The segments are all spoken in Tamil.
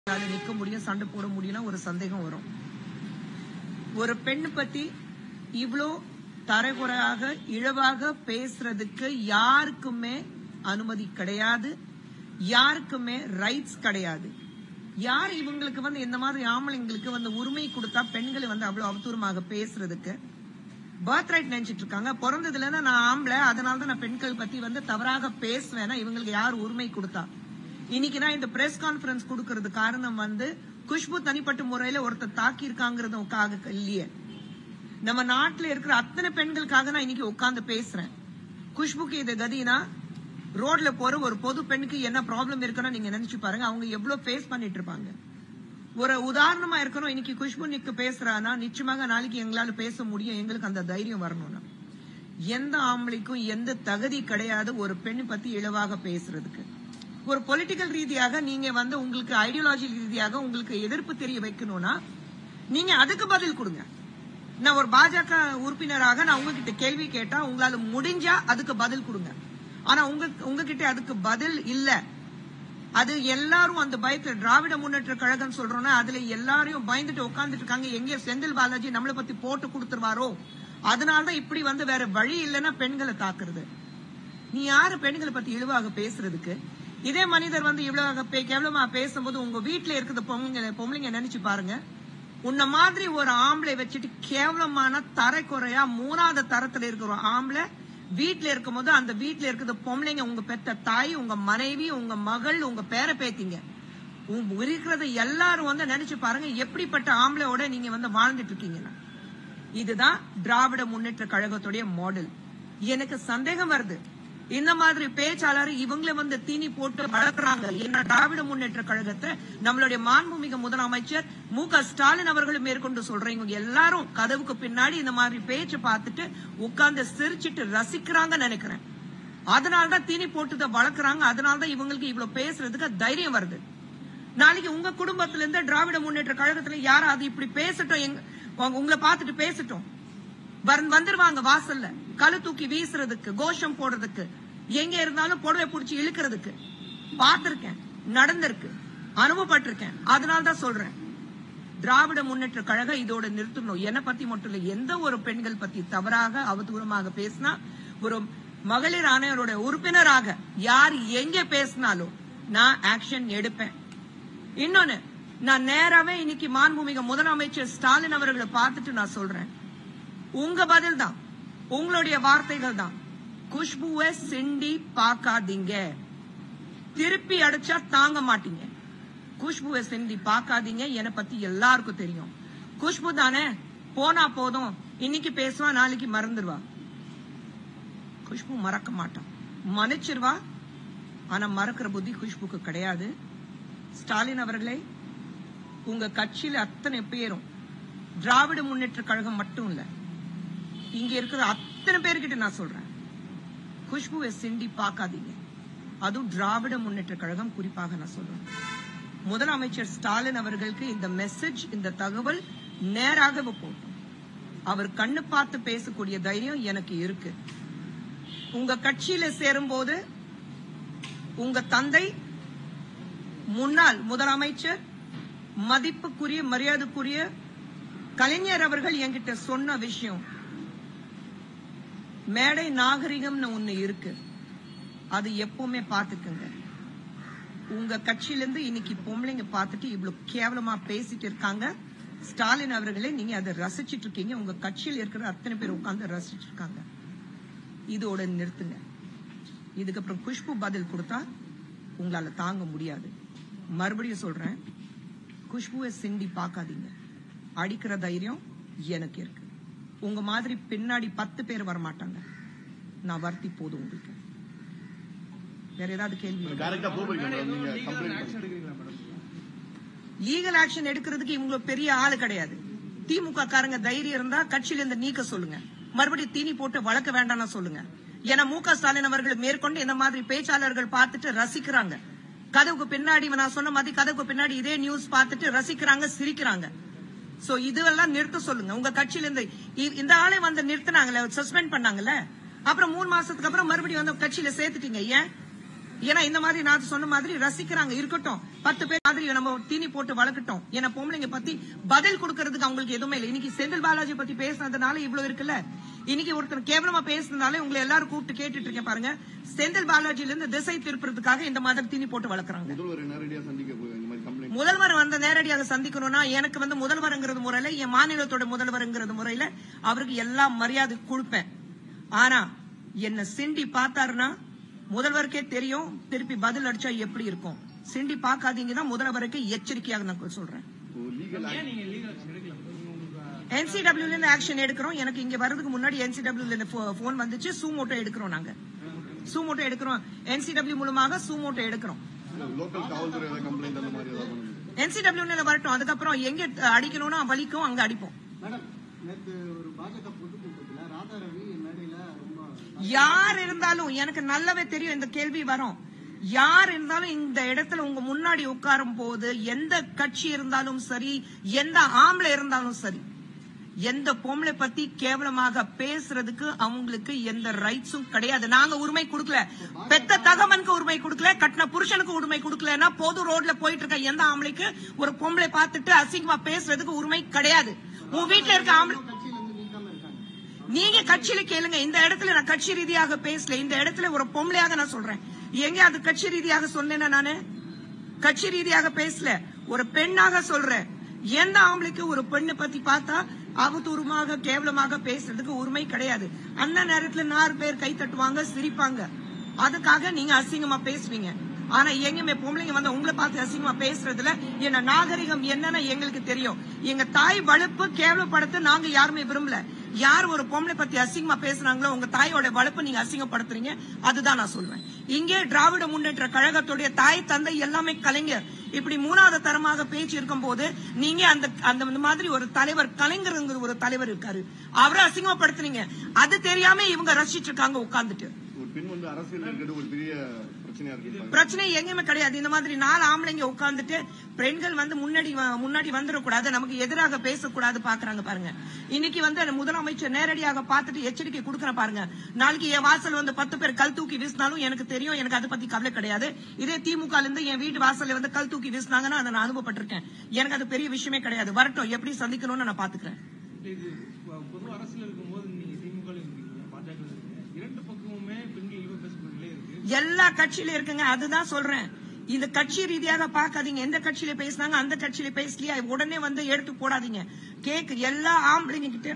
யாரால நிக்க முடியும் சண்டை போட முடியும்னா ஒரு சந்தேகம் வரும் ஒரு பெண் பத்தி இவ்ளோ தரகுறையாக இழவாக பேசுறதுக்கு யாருக்குமே அனுமதி கிடையாது யாருக்குமே ரைட்ஸ் கிடையாது யார் இவங்களுக்கு வந்து இந்த மாதிரி ஆம்பளைங்களுக்கு வந்து உரிமை கொடுத்தா பெண்களை வந்து அவ்வளவு அவதூறமாக பேசுறதுக்கு பர்த் ரைட் நினைச்சிட்டு இருக்காங்க பிறந்ததுல இருந்து நான் ஆம்பளை அதனால தான் நான் பெண்கள் பத்தி வந்து தவறாக பேசுவேன்னா இவங்களுக்கு யார் உரிமை கொடுத்தா இன்னைக்கு நான் இந்த பிரஸ் கான்ஃபரன்ஸ் கொடுக்கறது காரணம் வந்து குஷ்பு தனிப்பட்ட முறையில ஒருத்தர் தாக்கி இருக்காங்கிறதுக்காக இல்லையே நம்ம நாட்டுல இருக்கிற அத்தனை பெண்களுக்காக நான் இன்னைக்கு உட்கார்ந்து பேசுறேன் குஷ்புக்கு இது கதினா ரோட்ல போற ஒரு பொது பெண்ணுக்கு என்ன ப்ராப்ளம் இருக்குன்னு நீங்க நினைச்சு பாருங்க அவங்க எவ்வளவு ஃபேஸ் பண்ணிட்டு இருப்பாங்க ஒரு உதாரணமா இருக்கணும் இன்னைக்கு குஷ்பு நிக்கு பேசுறானா நிச்சயமாக நாளைக்கு எங்களால பேச முடியும் எங்களுக்கு அந்த தைரியம் வரணும்னா எந்த ஆம்பளைக்கும் எந்த தகுதி கிடையாது ஒரு பெண் பத்தி இழிவாக பேசுறதுக்கு ஒரு பொலிட்டிக்கல் ரீதியாக நீங்க வந்து உங்களுக்கு ஐடியாலஜி ரீதியாக உங்களுக்கு எதிர்ப்பு தெரிய வைக்கணும்னா நீங்க அதுக்கு பதில் கொடுங்க நான் ஒரு பாஜக உறுப்பினராக நான் உங்ககிட்ட கேள்வி கேட்டா உங்களால முடிஞ்சா அதுக்கு பதில் கொடுங்க ஆனா உங்க உங்ககிட்ட அதுக்கு பதில் இல்ல அது எல்லாரும் அந்த பயத்துல திராவிட முன்னேற்ற கழகம் சொல்றோம்னா அதுல எல்லாரையும் பயந்துட்டு உட்கார்ந்துட்டு இருக்காங்க எங்க செந்தில் பாலாஜி நம்மளை பத்தி போட்டு கொடுத்துருவாரோ அதனாலதான் இப்படி வந்து வேற வழி இல்லைன்னா பெண்களை தாக்குறது நீ யாரு பெண்களை பத்தி இழிவாக பேசுறதுக்கு இதே மனிதர் வந்து இவ்வளவு பே- கேவலமா பேசும்போது உங்க வீட்டுல இருக்கிற பொம்பளைங்க பொம்பளைங்க நினைச்சு பாருங்க உன்ன மாதிரி ஒரு ஆம்பளை வச்சுட்டு கேவலமான தரைக்குறையா மூணாவது தரத்துல இருக்கிற ஒரு ஆம்பளை வீட்டுல இருக்கும்போது அந்த வீட்டுல இருக்கிற பொம்பளைங்க உங்க பெத்த தாய் உங்க மனைவி உங்க மகள் உங்க பேர பேத்திங்க உங்க இருக்கிறத எல்லாரும் வந்து நினைச்சு பாருங்க எப்படிப்பட்ட ஆம்பளையோட நீங்க வந்து வாழ்ந்துட்டு இருக்கீங்கன்னா இதுதான் திராவிட முன்னேற்ற கழகத்துடைய மாடல் எனக்கு சந்தேகம் வருது இந்த மாதிரி பேச்சாளர் இவங்கள வந்து தீனி போட்டு வளர்க்குறாங்க என்ன திராவிட முன்னேற்ற கழகத்தை நம்மளுடைய மாண்புமிகு முதலமைச்சர் மு க ஸ்டாலின் அவர்களும் மேற்கொண்டு சொல்றீங்க எல்லாரும் கதவுக்கு பின்னாடி இந்த மாதிரி பேச்சு பார்த்துட்டு உட்கார்ந்து சிரிச்சிட்டு ரசிக்கிறாங்க நினைக்கிறேன் அதனாலதான் தீனி போட்டு வளர்க்குறாங்க அதனாலதான் இவங்களுக்கு இவ்வளவு பேசுறதுக்கு தைரியம் வருது நாளைக்கு உங்க குடும்பத்துல இருந்து திராவிட முன்னேற்ற கழகத்துல யாராவது இப்படி பேசட்டும் எங்க உங்க- உங்களை பார்த்துட்டு பேசட்டும் வர- வந்துருவாங்க வாசல்ல கழு தூக்கி வீசுறதுக்கு கோஷம் போடுறதுக்கு எங்க இருந்தாலும் புடவை பிடிச்சி இழுக்கிறதுக்கு பார்த்திருக்கேன் நடந்திருக்கு அனுபவப்பட்டிருக்கேன் அதனால தான் சொல்றேன் திராவிட முன்னேற்ற கழகம் இதோட நிறுத்தணும் என்னை பத்தி மட்டும் இல்ல எந்த ஒரு பெண்கள் பத்தி தவறாக அவதூறமாக பேசினா ஒரு மகளிர் ஆணையரோட உறுப்பினராக யார் எங்க பேசினாலும் நான் ஆக்ஷன் எடுப்பேன் இன்னொன்னு நான் நேராவே இன்னைக்கு மாண்புமிகு முதலமைச்சர் ஸ்டாலின் அவர்களை பார்த்துட்டு நான் சொல்றேன் உங்க பதில் தான் உங்களுடைய வார்த்தைகள் தான் குஷ்புவை சிண்டி பார்க்காதீங்க திருப்பி அடிச்சா தாங்க மாட்டீங்க குஷ்புவை சிண்டி பார்க்காதீங்க என்னை பத்தி எல்லாருக்கும் தெரியும் குஷ்பு தானே போனா போதும் இன்னைக்கு பேசுவா நாளைக்கு மறந்துடுவா குஷ்பு மறக்க மாட்டான் மன்னிச்சிருவா ஆனா மறக்கிற புத்தி குஷ்புக்கு கிடையாது ஸ்டாலின் அவர்களே உங்க கட்சியில அத்தனை பேரும் திராவிட முன்னேற்ற கழகம் மட்டும் இல்ல இங்க இருக்கிற அத்தனை பேர்கிட்ட நான் சொல்றேன் குஷ்புவை சிண்டி பார்க்காதீங்க அதுவும் திராவிட முன்னேற்ற கழகம் குறிப்பாக நான் சொல்றேன் முதலமைச்சர் ஸ்டாலின் அவர்களுக்கு இந்த மெசேஜ் இந்த தகவல் நேராக போகும் அவர் கண்ணு பார்த்து பேசக்கூடிய தைரியம் எனக்கு இருக்கு உங்க கட்சியில சேரும்போது உங்க தந்தை முன்னாள் முதலமைச்சர் மதிப்புக்குரிய மரியாதைக்குரிய கலைஞர் அவர்கள் என்கிட்ட சொன்ன விஷயம் மேடை நாகரிகம்னு ஒண்ணு இருக்கு அது எப்பவுமே பாத்துக்குங்க உங்க கட்சியில இருந்து இன்னைக்கு பொம்பளைங்க பார்த்துட்டு இவ்வளவு கேவலமா பேசிட்டு இருக்காங்க ஸ்டாலின் அவர்களே நீங்க அதை ரசிச்சிட்டு இருக்கீங்க உங்க கட்சியில் இருக்கிற அத்தனை பேர் உட்கார்ந்து ரசிச்சிட்டு இருக்காங்க இதோட நிறுத்துங்க இதுக்கப்புறம் குஷ்பு பதில் கொடுத்தா உங்களால தாங்க முடியாது மறுபடியும் சொல்றேன் குஷ்புவை சிண்டி பார்க்காதீங்க அடிக்கிற தைரியம் எனக்கு இருக்கு உங்க மாதிரி பின்னாடி பத்து பேர் வரமாட்டாங்க நான் வருத்தி போதும் உங்களுக்கு வேற ஏதாவது கேள்வி இருக்கா? டைரக்டா போறீங்க மேடம் நீங்க கம்ப்ளைண்ட் லீகல் ஆக்ஷன் எடுக்கிறதுக்கு இவங்க பெரிய ஆளு கிடையாது திமுக காரங்க தைரியம் இருந்தா கட்சியில இருந்து நீக்க சொல்லுங்க மறுபடியும் தீனி போட்டு வளர்க்க வேண்டாம்னு சொல்லுங்க ஏன்னா மு க ஸ்டாலின் அவர்கள் மேற்கொண்டு இந்த மாதிரி பேச்சாளர்கள் பார்த்துட்டு ரசிக்கிறாங்க கதவுக்கு பின்னாடி நான் சொன்ன மாதிரி கதவுக்கு பின்னாடி இதே நியூஸ் பார்த்துட்டு ரசிக்கிறாங்க சிரிக்கிறாங்க சோ இதுவெல்லாம் நிறுத்த சொல்லுங்க உங்க கட்சியில இருந்து இ- இந்த ஆளை வந்து நிறுத்தினாங்கல்ல சஸ்பெண்ட் பண்ணாங்கல்ல அப்புறம் மூணு மாசத்துக்கு அப்புறம் மறுபடியும் வந்து கட்சியில சேர்த்துட்டீங்க ஏன் ஏன்னா இந்த மாதிரி நான் சொன்ன மாதிரி ரசிக்கிறாங்க இருக்கட்டும் பத்து பேர் மாதிரி நம்ம தீனி போட்டு வளர்க்கட்டும் ஏன்னா பொம்பளைங்க பத்தி பதில் கொடுக்கறதுக்கு அவங்களுக்கு எதுவுமே இல்லை இன்னைக்கு செந்தில் பாலாஜி பத்தி பேசுனதுனால இவ்வளவு இருக்குல்ல இன்னைக்கு ஒருத்தர் கேவலமா பேசுனதுனால உங்களை எல்லாரும் கூப்பிட்டு கேட்டுட்டு இருக்கேன் பாருங்க செந்தில் பாலாஜில இருந்து திசை திருப்புறதுக்காக இந்த மாதிரி தீனி போட்டு வளர்க்குறாங்க முதல்வரை நேரடியா சந்திக்க போய் இந்த மாதிரி கம்ப்ளைண்ட் முதல்வர் வந்து நேரடியாக சந்திக்கணும்னா எனக்கு வந்து முதல்வருங்கிறது முறையில என் மாநிலத்தோட முதல்வருங்கிறது முறையில அவருக்கு எல்லா மரியாதை கொடுப்பேன் ஆனா என்ன சிண்டி பார்த்தாருன்னா முதல்வருக்கே தெரியும் திருப்பி பதில் அடிச்சா எப்படி இருக்கும் சிண்டி பார்க்காதீங்க தான் முதல்வருக்கு எச்சரிக்கையாக நான் சொல்றேன் லீகல் ஏன் நீங்க லீகல் ஆக்ஷன் எடுக்கல உங்களுக்கு என்சிடபிள்யூல இருந்து ஆக்ஷன் எடுக்கிறோம் எனக்கு இங்க வர்றதுக்கு முன்னாடி என்சிடபிள்யூல இருந்து போன் வந்துச்சு சூமோட்டோ எடுக்கிறோம் நாங்க சூமோட்டோ எடுக்கிறோம் என்சிடபிள்யூ மூலமாக சூமோட்டோ எடுக்கிறோம் லோக்கல் காவல்துறை ஏதாவது கம்ப்ளைண்ட் அந்த மாதிரி ஏதாவது பண்ணுங்க என்சிடபிள்யூல வரட்டும் அதுக்கப்புறம் எங்க அடிக்கணும்னா வலிக்கும் அங்க அடிப்போம் மேடம் நேற்று ஒரு பாஜக பொதுக்கூட்டத்தில் ராதா ரவி மேடையில ரொம்ப யார் இருந்தாலும் எனக்கு நல்லாவே தெரியும் இந்த கேள்வி வரும் யார் இருந்தாலும் இந்த இடத்துல உங்க முன்னாடி உட்காரும் போது எந்த கட்சி இருந்தாலும் சரி எந்த ஆம்பளை இருந்தாலும் சரி எந்த பொம்பளை பத்தி கேவலமாக பேசுறதுக்கு அவங்களுக்கு எந்த ரைட்ஸும் கிடையாது நாங்க உரிமை கொடுக்கல பெத்த தகவனுக்கு உரிமை கொடுக்கல கட்டின புருஷனுக்கு உரிமை கொடுக்கலன்னா பொது ரோட்ல போயிட்டு இருக்க எந்த ஆம்பளைக்கு ஒரு பொம்பளை பார்த்துட்டு அசிங்கமா பேசுறதுக்கு உரிமை கிடையாது உன் வீட்டுல இருக்க ஆம்பளை கட்சியில இருந்து நீக்காம இருக்காங்க நீங்க கட்சியில கேளுங்க இந்த இடத்துல நான் கட்சி ரீதியாக பேசல இந்த இடத்துல ஒரு பொம்பளையாக நான் சொல்றேன் எங்க அது கட்சி ரீதியாக சொன்னேன்னா நானு கட்சி ரீதியாக பேசல ஒரு பெண்ணாக சொல்றேன் எந்த ஆம்பளைக்கு ஒரு பெண்ணை பத்தி பார்த்தா அவதூறமாக கேவலமாக பேசுறதுக்கு உரிமை கிடையாது அந்த நேரத்துல நாலு பேர் கை தட்டுவாங்க சிரிப்பாங்க அதுக்காக நீங்க அசிங்கமா பேசுவீங்க ஆனா எங்கேயுமே பொம்பளைங்க வந்து உங்களை பார்த்து அசிங்கமா பேசுறதுல என்ன நாகரிகம் என்னன்னு எங்களுக்கு தெரியும் எங்க தாய் வளர்ப்பு கேவலப்படுத்த நாங்க யாருமே விரும்பல யார் ஒரு பொம்பளை பத்தி அசிங்கமா பேசுறாங்களோ உங்க தாயோட வளர்ப்பு நீங்க அசிங்கப்படுத்துறீங்க அதுதான் நான் சொல்றேன் இங்கே திராவிட முன்னேற்ற கழகத்துடைய தாய் தந்தை எல்லாமே கலைஞர் இப்படி மூணாவது தரமாக பேச்சு இருக்கும் போது நீங்க அந்த அந்த இந்த மாதிரி ஒரு தலைவர் கலைஞருங்கிற ஒரு தலைவர் இருக்காரு அவரை அசிங்கப்படுத்துறீங்க அது தெரியாம இவங்க ரசிச்சிட்டு இருக்காங்க உட்கார்ந்துட்டு ஒரு பெண் வந்து அரசியல் இருக்கிறது ஒரு பெரிய பிரச்சனையா இருக்கு பிரச்சனை எங்கேயுமே கிடையாது இந்த மாதிரி நாலு ஆம்பளைங்க உட்கார்ந்துட்டு பெண்கள் வந்து முன்னாடி வ- முன்னாடி வந்துடக்கூடாது நமக்கு எதிராக பேசக்கூடாது பாக்குறாங்க பாருங்க இன்னைக்கு வந்து அந்த முதலமைச்சர் நேரடியாக பார்த்துட்டு எச்சரிக்கை கொடுக்கற பாருங்க நாளைக்கு என் வாசல் வந்து பத்து பேர் கல் தூக்கி வீசினாலும் எனக்கு தெரியும் எனக்கு அதை பத்தி கவலை கிடையாது இதே திமுக இருந்து என் வீட்டு வாசல்ல வந்து கல் தூக்கி வீசினாங்கன்னா அதை நான் அனுபவப்பட்டிருக்கேன் எனக்கு அது பெரிய விஷயமே கிடையாது வரட்டும் எப்படி சந்திக்கணும்னு நான் பாத்துக்கிறேன் இது பொ- பொது அரசியல் இருக்கும்போது நீங்க திமுக ல இருக்கீங்க பாஜக ல இருக்கீங்க இரண்டு பக்கமுமே பெண்கள் இழிவு பேசக்கூடிய நிலை இருக்கு எல்லா கட்சியில இருக்குங்க அதுதான் சொல்றேன் இந்த கட்சி ரீதியாக பார்க்காதீங்க எந்த கட்சியில பேசுனாங்க அந்த கட்சியில பேசலையா உடனே வந்து எடுத்து போடாதீங்க கேக்கு எல்லா ஆம்பளைங்க கிட்ட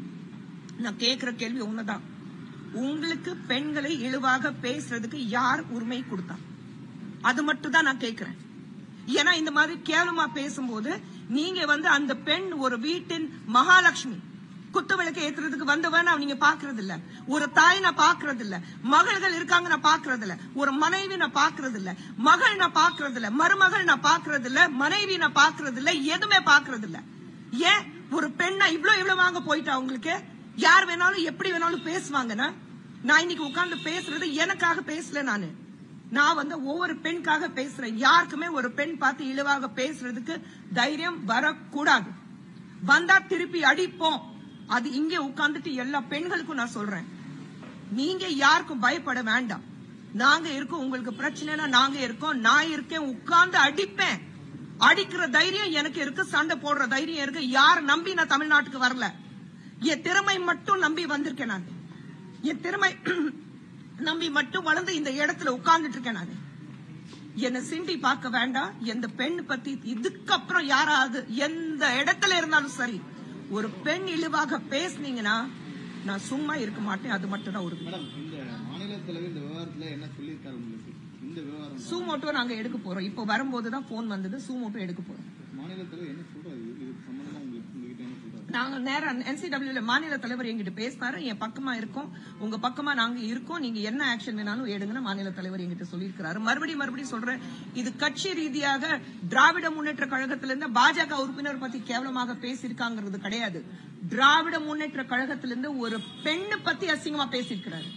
நான் கேக்குற கேள்வி ஒண்ணுதான் உங்களுக்கு பெண்களை இழிவாக பேசுறதுக்கு யார் உரிமை கொடுத்தா அது மட்டும் தான் நான் கேக்குறேன் ஏன்னா இந்த மாதிரி கேவலமா பேசும்போது நீங்க வந்து அந்த பெண் ஒரு வீட்டின் மகாலட்சுமி குத்து விளக்கு ஏத்துறதுக்கு வந்தவன் நீங்க பாக்குறது இல்ல ஒரு தாய் நான் பாக்குறது இல்ல மகள்கள் இருக்காங்க நான் பாக்குறது இல்ல ஒரு மனைவி நான் பாக்குறது இல்ல மகள் நான் பாக்குறது இல்ல மருமகள் நான் பாக்குறது இல்ல மனைவி நான் பாக்குறது இல்ல எதுவுமே பாக்குறது இல்ல ஏன் ஒரு பெண்ணா இவ்ளோ இவ்வளவு வாங்க போயிட்டா உங்களுக்கு யார் வேணாலும் எப்படி வேணாலும் பேசுவாங்கன்னா நான் இன்னைக்கு உட்கார்ந்து பேசுறது எனக்காக பேசல நானு நான் வந்து ஒவ்வொரு பெண்காக பேசுறேன் யாருக்குமே ஒரு பெண் பார்த்து இழிவாக பேசுறதுக்கு தைரியம் வரக்கூடாது வந்தா திருப்பி அடிப்போம் அது இங்கே உட்கார்ந்துட்டு எல்லா பெண்களுக்கும் நான் சொல்றேன் நீங்க யாருக்கும் பயப்பட வேண்டாம் நாங்க இருக்கோம் உங்களுக்கு பிரச்சனைனா நாங்க இருக்கோம் நான் இருக்கேன் உட்கார்ந்து அடிப்பேன் அடிக்கிற தைரியம் எனக்கு இருக்கு சண்டை போடுற தைரியம் இருக்கு யார் நம்பி நான் தமிழ்நாட்டுக்கு வரல என் திறமை மட்டும் நம்பி வந்திருக்கேன் நான் என் திறமை நம்பி மட்டும் வளர்ந்து இந்த இடத்துல உட்கார்ந்துட்டு இருக்கேன் நான் என்ன சிண்டி பார்க்க வேண்டாம் எந்த பெண் பத்தி இதுக்கப்புறம் யாராவது எந்த இடத்துல இருந்தாலும் சரி ஒரு பெண் இழிவாக பேசுனீங்கன்னா நான் சும்மா இருக்க மாட்டேன் அது மட்டும் தான் உறுதி மேடம் இந்த மாநில தலைவர் இந்த விவகாரத்துல என்ன சொல்லியிருக்காரு உங்களுக்கு இந்த விவகாரம் சூமோட்டோ நாங்க எடுக்க போறோம் இப்போ வரும்போது தான் போன் வந்தது சூமோட்டோ எடுக்க போறோம் மாநில தலைவர் என்ன சொல்றாரு இது இது சம்பந்தமா உங்களுக்கு உங்ககிட்ட என்ன சொல்றாரு நாங்க நேரம் என்சிடபிள்யூல மாநில தலைவர் எங்கிட்ட பேசினாரு என் பக்கமா இருக்கோம் உங்க பக்கமா நாங்க இருக்கோம் நீங்க என்ன ஆக்ஷன் வேணாலும் எடுங்கன்னு மாநில தலைவர் எங்கிட்ட சொல்லியிருக்கிறாரு மறுபடியும் மறுபடியும் சொல்றேன் இது கட்சி ரீதியாக திராவிட முன்னேற்ற கழகத்திலிருந்து பாஜக உறுப்பினர் பத்தி கேவலமாக பேசியிருக்காங்கிறது கிடையாது திராவிட முன்னேற்ற கழகத்திலிருந்து ஒரு பெண்ணு பத்தி அசிங்கமா பேசியிருக்கிறாரு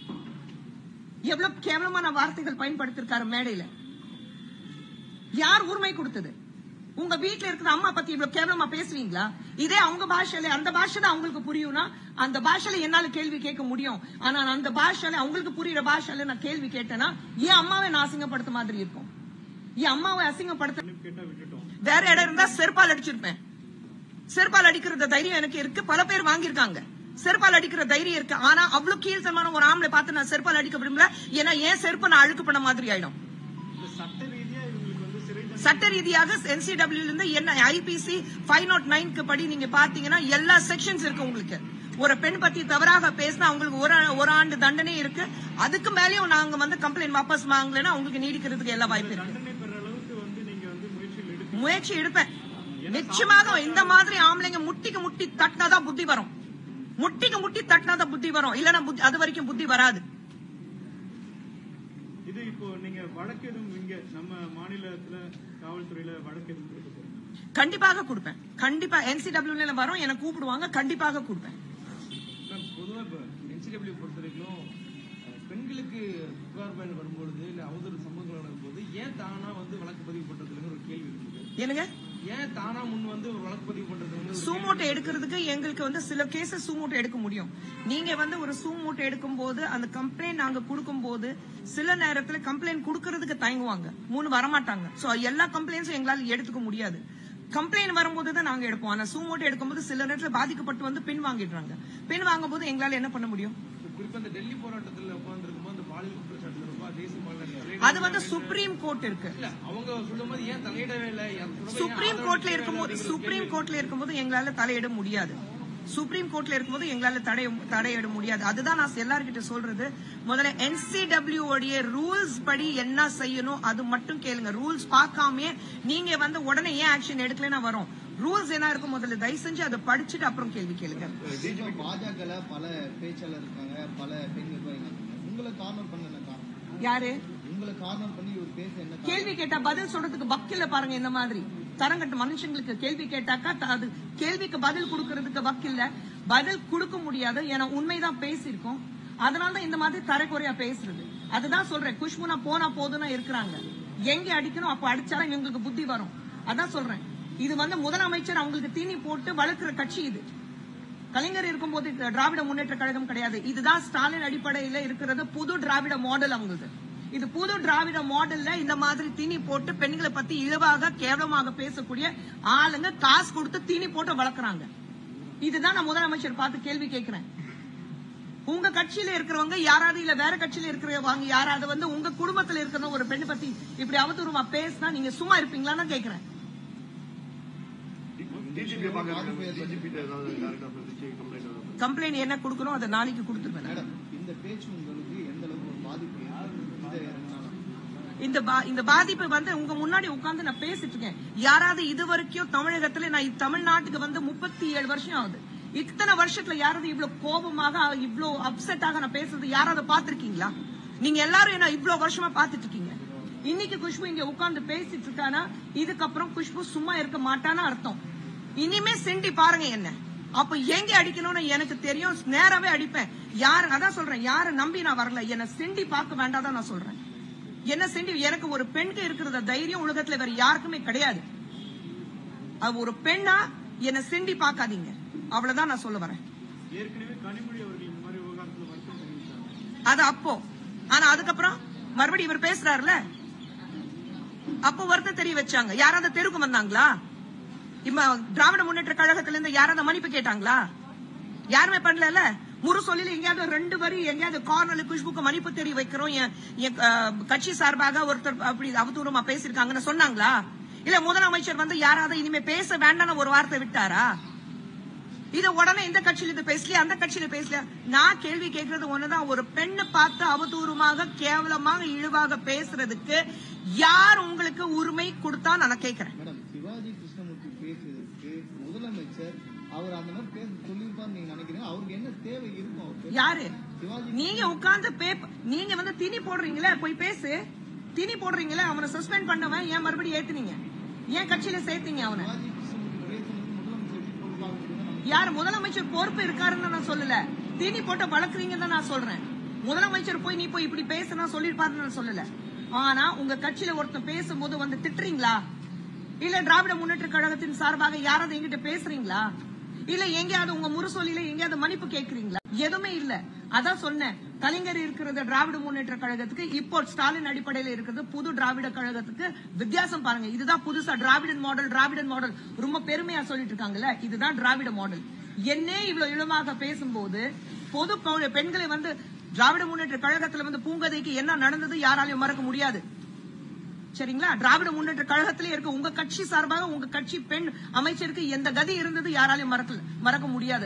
எவ்வளவு கேவலமான வார்த்தைகள் பயன்படுத்திருக்காரு மேடையில யார் உரிமை கொடுத்தது உங்க வீட்ல இருக்கிற அம்மா பத்தி இவ்வளவு கேவலமா பேசுவீங்களா இதே அவங்க பாஷையில அந்த பாஷை தான் அவங்களுக்கு புரியும்னா அந்த பாஷையில என்னால கேள்வி கேட்க முடியும் ஆனா நான் அந்த பாஷையில அவங்களுக்கு புரியுற பாஷையில நான் கேள்வி கேட்டேன்னா என் அம்மாவை நான் அசிங்கப்படுத்த மாதிரி இருக்கும் என் அம்மாவை அசிங்கப்படுத்த கேட்டா விட்டுட்டோம் வேற இடம் இருந்தா செருப்பால் அடிச்சிருப்பேன் செருப்பால் அடிக்கிற தைரியம் எனக்கு இருக்கு பல பேர் வாங்கியிருக்காங்க செருப்பால் அடிக்கிற தைரியம் இருக்கு ஆனா அவ்வளவு கீழ்த்தனமான ஒரு ஆம்பளை பார்த்து நான் செருப்பால் அடிக்க விரும்பல ஏன்னா என் செருப்பை நான் அழுக்கு பண்ண மாதிரி ஆயிடும் இந்த சட்ட ரீதியா இவங்களுக்கு வந்து சிறை தண்டனை சட்ட ரீதியாக என்சிடபிள்யூ இருந்து என்ன ஐபிசி ஃபைவ் நாட் நைன்க்கு படி நீங்க பாத்தீங்கன்னா எல்லா செக்ஷன்ஸ் இருக்கு உங்களுக்கு ஒரு பெண் பத்தி தவறாக பேசினா அவங்களுக்கு ஒரு ஒரு ஆண்டு தண்டனை இருக்கு அதுக்கு மேலயும் நாங்க வந்து கம்ப்ளைண்ட் வாபஸ் வாங்கலைன்னா அவங்களுக்கு நீடிக்கிறதுக்கு எல்லா வாய்ப்பு இருக்கு தண்டனை பெற அளவுக்கு வந்து நீங்க வந்து முயற்சிகள் எடுக்க முயற்சி எடுப்பேன் நிச்சயமாக இந்த மாதிரி ஆம்பளைங்க முட்டிக்கு முட்டி தட்டினாதான் புத்தி வரும் முட்டிக்கு முட்டி தட்டினாதான் புத்தி வரும் இல்லன்னா புத்தி- அது வரைக்கும் புத்தி வராது இது இப்போ நீங்க வழக்கு எதுவும் இங்க நம்ம மாநிலத்துல காவல்துறையில வழக்கு எதுவும் கொடுக்க போறீங்க கண்டிப்பாக கொடுப்பேன் கண்டிப்பா என்சிடபிள்யூல வரும் என்ன கூப்பிடுவாங்க கண்டிப்பாக கொடுப்பேன் மேம் பொதுவாக இப்போ என்சிடபிள்யூ பொறுத்த வரைக்கும் அஹ், பெண்களுக்கு புகார் பயன் வரும்பொழுது இல்லை அவதூறு சம்பவங்கள் நடக்கும்போது ஏன் தானா வந்து வழக்கு பதிவு பண்றதுங்கிற ஒரு கேள்வி இருக்குது என்னங்க ஏன் தானா முன் வந்து ஒரு வழக்கு பதிவு பண்றது வந்து ஒரு சூமூட்டை எடுக்கிறதுக்கு எங்களுக்கு வந்து சில கேசஸ் சூமூட்டை எடுக்க முடியும் நீங்க வந்து ஒரு சூமூட்டை எடுக்கும் போது அந்த கம்ப்ளைண்ட் நாங்க கொடுக்கும் போது சில நேரத்துல கம்ப்ளைண்ட் கொடுக்கறதுக்கு தயங்குவாங்க மூணு வரமாட்டாங்க சோ எல்லா கம்ப்ளைண்ட்ஸும் எங்களால எடுத்துக்க முடியாது கம்ப்ளைண்ட் வரும்போது தான் நாங்க எடுப்போம் ஆனா சூமூட்டை எடுக்கும்போது சில நேரத்துல பாதிக்கப்பட்டு வந்து பின் வாங்கிடுறாங்க பின் வாங்கும்போது எங்களால என்ன பண்ண முடியும் குறிப்பா இந்த டெல்லி போராட்டத்தில் உட்கார்ந்துருக்கும்போது அந்த பாலியல் குற்றச்சாட்டு ரொம்ப தேசிய மாநில அது வந்து சுப்ரீம் கோர்ட் இருக்கு இல்ல அவங்க சொல்லும்போது ஏன் தலையிடவே இல்லை யார் சொல்றப்ப ஏன் சுப்ரீம் ஆதரவு கோர்ட்ல தெரிவிக்கவே இருக்கும்போது இல்லை சுப்ரீம் கோர்ட்ல இருக்கும்போது எங்களால தலையிட முடியாது சுப்ரீம் கோர்ட்ல இருக்கும்போது எங்களால தடை தடையிட முடியாது அதுதான் நான் எல்லார்கிட்ட சொல்றது முதல்ல என்சிடபிள்யூ உடைய ரூல்ஸ் படி என்ன செய்யணும் அது மட்டும் கேளுங்க ரூல்ஸ் பார்க்காமயே நீங்க வந்து உடனே ஏன் ஆக்ஷன் எடுக்கலன்னா வரும் ரூல்ஸ் என்ன இருக்கும் முதல்ல தயவு செஞ்சு அதை படிச்சுட்டு அப்புறம் கேள்வி கேளுங்க இப்போ பாஜகல பல பேச்சாளர் இருக்காங்க பல பெண் நிர்வாகிகள் இருக்காங்க உங்களை கார்னர் பண்ண என்ன காரணம் யாரு உங்களை கார்னர் பண்ணி ஒரு பேச என்ன காரணம்? கேள்வி கேட்டா பதில் சொல்றதுக்கு வக்கில்ல பாருங்க இந்த மாதிரி தரங்கட்ட மனுஷங்களுக்கு கேள்வி கேட்டாக்கா த- அது கேள்விக்கு பதில் கொடுக்கறதுக்கு வக்கில்ல பதில் கொடுக்க முடியாது ஏன்னா உண்மைதான் பேசியிருக்கோம் அதனால தான் இந்த மாதிரி தரக்குறையா பேசுறது அதுதான் சொல்றேன் குஷ்புனா போனா போதும்னா இருக்கிறாங்க எங்க அடிக்கணும் அப்ப அடிச்சாலும் இவங்களுக்கு புத்தி வரும் அதான் சொல்றேன் இது வந்து முதலமைச்சர் அவங்களுக்கு தீனி போட்டு வளர்க்கிற கட்சி இது கலைஞர் இருக்கும்போது திராவிட முன்னேற்ற கழகம் கிடையாது இதுதான் ஸ்டாலின் அடிப்படையில இருக்கிறது புது திராவிட மாடல் அவங்களுக்கு இது புது திராவிட மாடல்ல இந்த மாதிரி தீனி போட்டு பெண்களை பத்தி இழிவாக கேவலமாக பேசக்கூடிய ஆளுங்க காசு கொடுத்து தீனி போட்டு வளர்க்குறாங்க இதுதான் நான் முதலமைச்சர் பார்த்து கேள்வி கேட்கிறேன் உங்க கட்சியில இருக்கிறவங்க யாராவது இல்ல வேற கட்சியில இருக்கிறவங்க யாராவது வந்து உங்க குடும்பத்துல இருக்கிற ஒரு பெண்ணை பத்தி இப்படி அவதூறமா பேசினா நீங்க சும்மா இருப்பீங்களான்னு கேக்குறேன் டிஜிபி பாக்குறாங்க டிஜிபி ஏதாவது டேரக்டா சந்திச்சு கம்ப்ளைண்ட் ஏதாவது கம்ப்ளைண்ட் என்ன கொடுக்கணும் அதை நாளைக்கு கொடுத்துருவேன் நான். மேடம் இந்த பேச்சு உங்களுக்கு எந்த அளவுக்கு ஒரு பாதிப்பு இந்த ரெண்டு நாளா? இந்த பா- இந்த பாதிப்பு வந்து உங்க முன்னாடி உட்கார்ந்து நான் பேசிட்டு இருக்கேன் யாராவது இது வரைக்கும் தமிழகத்துல நான் இ- தமிழ்நாட்டுக்கு வந்து முப்பத்தி ஏழு வருஷம் ஆகுது இத்தனை வருஷத்துல யாராவது இவ்வளவு கோபமாக இவ்வளவு அப்செட்டாக நான் பேசுறது யாராவது பாத்திருக்கீங்களா நீங்க எல்லாரும் என்ன இவ்வளவு வருஷமா பாத்துட்டு இருக்கீங்க இன்னைக்கு குஷ்பு இங்க உட்கார்ந்து பேசிட்டு இருக்கானா இதுக்கப்புறம் குஷ்பு சும்மா இருக்க மாட்டான்னு அர்த்தம் இனிமே செண்டி பாருங்க என்ன அப்ப எங்க அடிக்கணும்னு எனக்கு தெரியும் நேராவே அடிப்பேன் யாரு அதான் சொல்றேன் யாரை நம்பி நான் வரல என்ன செண்டி பார்க்க வேண்டாதான் நான் சொல்றேன் என்ன செண்டி எனக்கு ஒரு பெண்க்கு இருக்கிற தைரியம் உலகத்துல வேற யாருக்குமே கிடையாது அது ஒரு பெண்ணா என்ன செண்டி பார்க்காதீங்க அவ்வளவுதான் நான் சொல்ல வரேன் ஏற்கனவே கனிமொழி அவர்கள் இந்த மாதிரி விவகாரத்துல வருத்தம் தெரிவித்தாங்க அது அப்போ ஆனா அதுக்கப்புறம் மறுபடியும் இவர் பேசுறாருல அப்போ வருத்தம் தெரிய வச்சாங்க யாராவது தெருக்கு வந்தாங்களா இப்ப திராவிட முன்னேற்ற கழகத்துல இருந்து யாராவது மன்னிப்பு கேட்டாங்களா யாருமே பண்ணல முரு சொல்லில எங்கேயாவது ரெண்டு வரி எங்கேயாவது கார்னர்ல குஷ்புக்கு மன்னிப்பு தெரிய வைக்கிறோம் என் என், அஹ், கட்சி சார்பாக ஒருத்தர் அப்படி அவதூறமா பேசிருக்காங்கன்னு சொன்னாங்களா இல்ல முதலமைச்சர் வந்து யாராவது இனிமே பேச வேண்டாம்னு ஒரு வார்த்தை விட்டாரா இத உடனே இந்த கட்சியில இது பேசலையா அந்த கட்சியில பேசலையா நான் கேள்வி கேட்கறது ஒண்ணுதான் ஒரு பெண்ணை பார்த்து அவதூறமாக கேவலமாக இழிவாக பேசுறதுக்கு யார் உங்களுக்கு உரிமை கொடுத்தா நான் கேட்கிறேன் மேடம் சிவாஜி கிருஷ்ணமூர்த்தி பேசுறதுக்கு முதலமைச்சர் அவர் அந்த மாதிரி பேச சொல்லியிருப்பான்னு நீங்க நினைக்கிறீங்க அவருக்கு என்ன தேவை இருக்கும் அவருக்கு யாரு சிவாஜி நீங்க உட்கார்ந்து பேப்ப நீங்க வந்து திணி போடுறீங்களே போய் பேசு திணி போடுறீங்களே அவனை சஸ்பெண்ட் பண்ணவன் ஏன் மறுபடியும் ஏத்துனீங்க ஏன் கட்சியில சேர்த்தீங்க அவனை சிவாஜி கிருஷ்ணமூர்த்தி பேசுனதுக்கு முதலமைச்சர் எப்படி பொறுப்பாக இருக்குன்னு நம்ம யார் முதலமைச்சர் பொறுப்பு இருக்காருன்னு நான் சொல்லல தீனி போட்டு வளர்க்குறீங்கன்னு தான் நான் சொல்றேன் முதலமைச்சர் போய் நீ போய் இப்படி பேசுனா சொல்லிருப்பாருன்னு நான் சொல்லல ஆனா உங்க கட்சியில ஒருத்தன் பேசும்போது வந்து திட்டுறீங்களா இல்ல திராவிட முன்னேற்ற கழகத்தின் சார்பாக யாராவது எங்கிட்ட பேசுறீங்களா இல்ல எங்கேயாவது உங்க முரசொலியில எங்கேயாவது மன்னிப்பு கேக்குறீங்களா எதுவுமே இல்ல அதான் சொன்னேன் கலைஞர் இருக்கிறது திராவிட முன்னேற்ற கழகத்துக்கு இப்போ ஸ்டாலின் அடிப்படையில இருக்கிறது புது திராவிட கழகத்துக்கு வித்தியாசம் பாருங்க இதுதான் புதுசா டிராவிடன் மாடல் டிராவிடன் மாடல் ரொம்ப பெருமையா சொல்லிட்டு இருக்காங்கல்ல இதுதான் திராவிட மாடல் என்னே இவ்வளவு இளமாக பேசும்போது பொது பெ- பெண்களை வந்து திராவிட முன்னேற்ற கழகத்துல வந்து பூங்கதைக்கு என்ன நடந்தது யாராலையும் மறக்க முடியாது சரிங்களா திராவிட முன்னேற்ற கழகத்திலே இருக்க உங்க கட்சி சார்பாக உங்க கட்சி பெண் அமைச்சருக்கு எந்த கதி இருந்தது யாராலையும் மறக்கல மறக்க முடியாது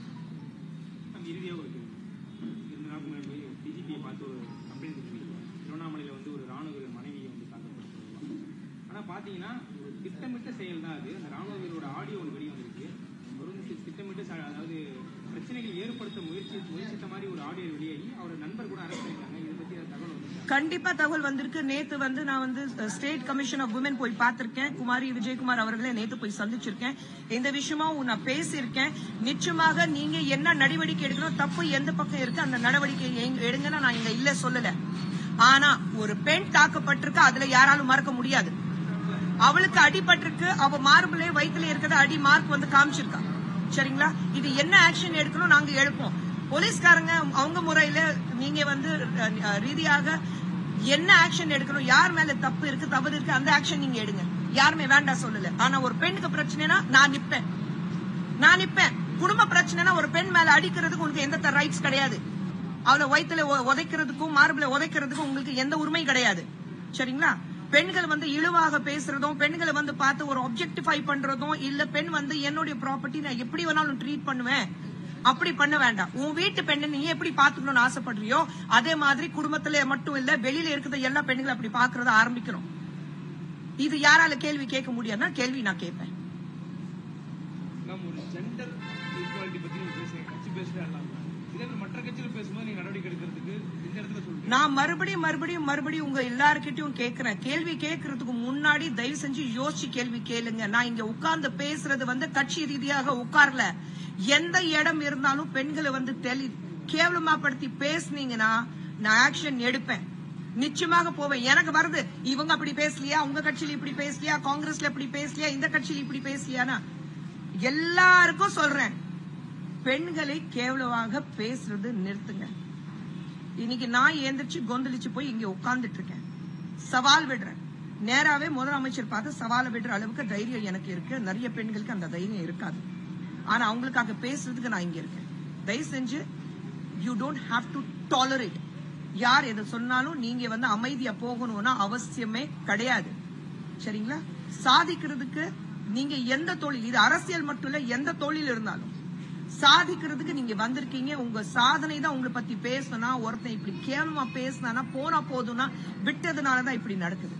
நம்ம இறுதியாக ஒரு கேள்வி. இரண்டு நாளுக்கு முன்னாடி போய் டிஜிபியை பார்த்து ஒரு கம்ப்ளைண்ட் கொடுத்துருக்கோம் திருவண்ணாமலையில் வந்து ஒரு ராணுவ வீரர் மனைவியை வந்து தாக்கப்பட்டிருக்கோம் ஆனால் பார்த்தீங்கன்னா ஒரு திட்டமிட்ட செயல் தான் அது அந்த ராணுவ வீரரோட ஆடியோ ஒன்று வெளியே வந்திருக்கு அவர் வந்து தி- திட்டமிட்டு ச- அதாவது பிரச்சனைகள் ஏற்படுத்த முயற்சி முயற்சித்த மாதிரி ஒரு ஆடியோ வெளியாகி அவரோட நண்பர் கூட அரெஸ்ட் பண்ணிருக்காங்க இதை பற்றி ஏதாவது தகவல் வந்து கண்டிப்பா தகவல் வந்திருக்கு நேத்து வந்து நான் வந்து ஸ்டேட் கமிஷன் ஆஃப் உமன் போய் பார்த்திருக்கேன் குமாரி விஜயகுமார் அவர்களை நேத்து போய் சந்திச்சிருக்கேன் இந்த விஷயமா நான் பேசியிருக்கேன் நிச்சயமாக நீங்க என்ன நடவடிக்கை எடுக்கணும் தப்பு எந்த பக்கம் இருக்கு அந்த நடவடிக்கை எங்க- எடுங்கன்னு நான் இங்க இல்ல சொல்லல ஆனா ஒரு பெண் தாக்கப்பட்டிருக்கு அதுல யாராலும் மறக்க முடியாது அவளுக்கு அடிபட்டிருக்கு அவ மார்பிளே வயித்துல இருக்கிற அடி மார்க் வந்து காமிச்சிருக்கா சரிங்களா இது என்ன ஆக்ஷன் எடுக்கணும் நாங்க எடுப்போம் போலீஸ்காரங்க அவங்க முறையில நீங்க வந்து அஹ், ரீதியாக என்ன ஆக்ஷன் எடுக்கணும் யார் மேல தப்பு இருக்கு தவறு இருக்கு அந்த ஆக்ஷன் நீங்க எடுங்க யாருமே வேண்டாம் சொல்லல ஆனா ஒரு பெண்ணுக்கு பிரச்சனைனா நான் நிப்பேன் நான் நிப்பேன் குடும்ப பிரச்சனைனா ஒரு பெண் மேல அடிக்கிறதுக்கு உங்களுக்கு எந்த ரைட்ஸ் கிடையாது அவளை வயித்துல உ- உதைக்கிறதுக்கும் மார்பிள உதைக்கிறதுக்கும் உங்களுக்கு எந்த உரிமை கிடையாது சரிங்களா பெண்கள் வந்து இழிவாக பேசுறதும் பெண்களை வந்து பார்த்து ஒரு ஒப்ஜெக்டிஃபை பண்றதும் இல்ல பெண் வந்து என்னுடைய ப்ராப்பர்ட்டி நான் எப்படி வேணாலும் ட்ரீட் பண்ணுவேன் அப்படி பண்ண வேண்டாம் உன் வீட்டு பெண்ணை நீ எப்படி பாத்துக்கணும்னு ஆசைப்படுறியோ அதே மாதிரி குடும்பத்துல மட்டும் இல்ல வெளியில இருக்கிற எல்லா பெண்களும் அப்படி பாக்குறத ஆரம்பிக்கணும் இது யாரால கேள்வி கேட்க முடியாதுன்னா கேள்வி நான் கேட்பேன் நம்ம ஒரு ஜெண்டர் ஈக்குவாலிட்டி பற்றி நீங்கள் பேசுறீங்க கட்சி பேசுகிறா இல்லாமல் இதே மாதிரி மற்ற கட்சியில் பேசும்போது நீங்கள் நடவடிக்கை எடுக்கிறதுக்கு இந்த இடத்துல சொல்றீங்க நான் மறுபடியும் மறுபடியும் மறுபடியும் உங்க எல்லார்கிட்டயும் கேக்குறேன் கேள்வி கேட்கறதுக்கு முன்னாடி தயவு செஞ்சு யோசிச்சு கேள்வி கேளுங்க நான் இங்க உட்கார்ந்து பேசுறது வந்து கட்சி ரீதியாக உட்கார்ல எந்த இடம் இருந்தாலும் பெண்களை வந்து தெளி கேவலமா படுத்தி பேசுனீங்கன்னா நான் ஆக்ஷன் எடுப்பேன் நிச்சயமாக போவேன் எனக்கு வருது இவங்க அப்படி பேசலையா உங்க கட்சியில இப்படி பேசலையா காங்கிரஸ்ல இப்படி பேசலையா இந்த கட்சியில இப்படி பேசலையானா எல்லாருக்கும் சொல்றேன் பெண்களை கேவலமாக பேசுறது நிறுத்துங்க இன்னைக்கு நான் எந்திரிச்சு கொந்தளிச்சு போய் இங்க உட்கார்ந்துட்டு இருக்கேன் சவால் விடுறேன் நேராவே முதலமைச்சர் பார்த்து சவாலை விடுற அளவுக்கு தைரியம் எனக்கு இருக்கு நிறைய பெண்களுக்கு அந்த தைரியம் இருக்காது ஆனா அவங்களுக்காக பேசுறதுக்கு நான் இங்க இருக்கேன் தயவு செஞ்சு you don't have to tolerate யார் எது சொன்னாலும் நீங்க வந்து அமைதியா போகணும்னா அவசியமே கிடையாது சரிங்களா சாதிக்கிறதுக்கு நீங்க எந்த தொழில் இது அரசியல் மட்டும் இல்ல எந்த தொழில் இருந்தாலும் சாதிக்கிறதுக்கு நீங்க வந்திருக்கீங்க உங்க சாதனை தான் உங்களை பத்தி பேசணும்னா ஒருத்தன் இப்படி கேவலமா பேசினானா போனா போதும்னா விட்டதுனாலதான் இப்படி நடக்குது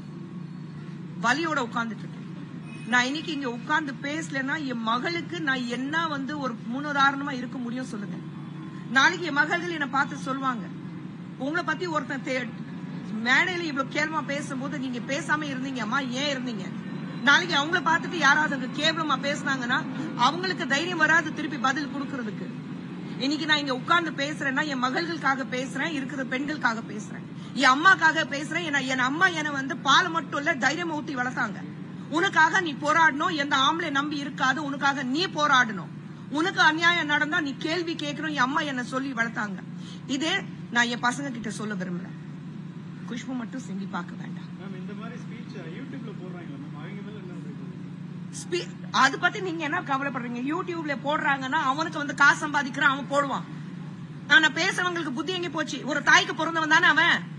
வலியோட உட்கார்ந்துட்டு இருக்கேன் நான் இன்னைக்கு இங்க உட்கார்ந்து பேசலன்னா என் மகளுக்கு நான் என்ன வந்து ஒரு முன்னுதாரணமா இருக்க முடியும் சொல்லுங்க நாளைக்கு என் மகள்கள் என்னை பார்த்து சொல்லுவாங்க உங்களை பத்தி ஒருத்தன் தே- மேடையில இவ்வளவு கேவலமா பேசும்போது நீங்க பேசாம இருந்தீங்க அம்மா ஏன் இருந்தீங்க நாளைக்கு அவங்கள பார்த்துட்டு யாராவது அங்க கேவலமா பேசுனாங்கன்னா அவங்களுக்கு தைரியம் வராது திருப்பி பதில் கொடுக்கறதுக்கு இன்னைக்கு நான் இங்க உட்கார்ந்து பேசுறேன்னா என் மகள்களுக்காக பேசுறேன் இருக்கிற பெண்களுக்காக பேசுறேன் என் அம்மாக்காக பேசுறேன் என் என் அம்மா என்னை வந்து பால் மட்டும் இல்ல தைரியம் ஊத்தி வளர்த்தாங்க உனக்காக நீ போராடணும் எந்த ஆம்பளை நம்பி இருக்காது உனக்காக நீ போராடணும் உனக்கு அநியாயம் நடந்தா நீ கேள்வி கேட்கணும் என் அம்மா என்ன சொல்லி வளர்த்தாங்க இதே நான் என் பசங்க கிட்ட சொல்ல விரும்புறேன் குஷ்பு மட்டும் செஞ்சு பார்க்க வேண்டாம் மேம் இந்த மாதிரி ஸ்பீச் யூடியூப்ல போடுறாங்களா மேம் அவங்க மேல என்ன இருக்கு? ஸ்பீ- அது பத்தி நீங்க என்ன கவலைப்படுறீங்க யூடியூப்ல போடுறாங்கன்னா அவனுக்கு வந்து காசு சம்பாதிக்கிறான் அவன் போடுவான் ஆனா பேசுறவங்களுக்கு புத்தி எங்க போச்சு ஒரு தாய்க்கு பிறந்தவன் தானே அவன்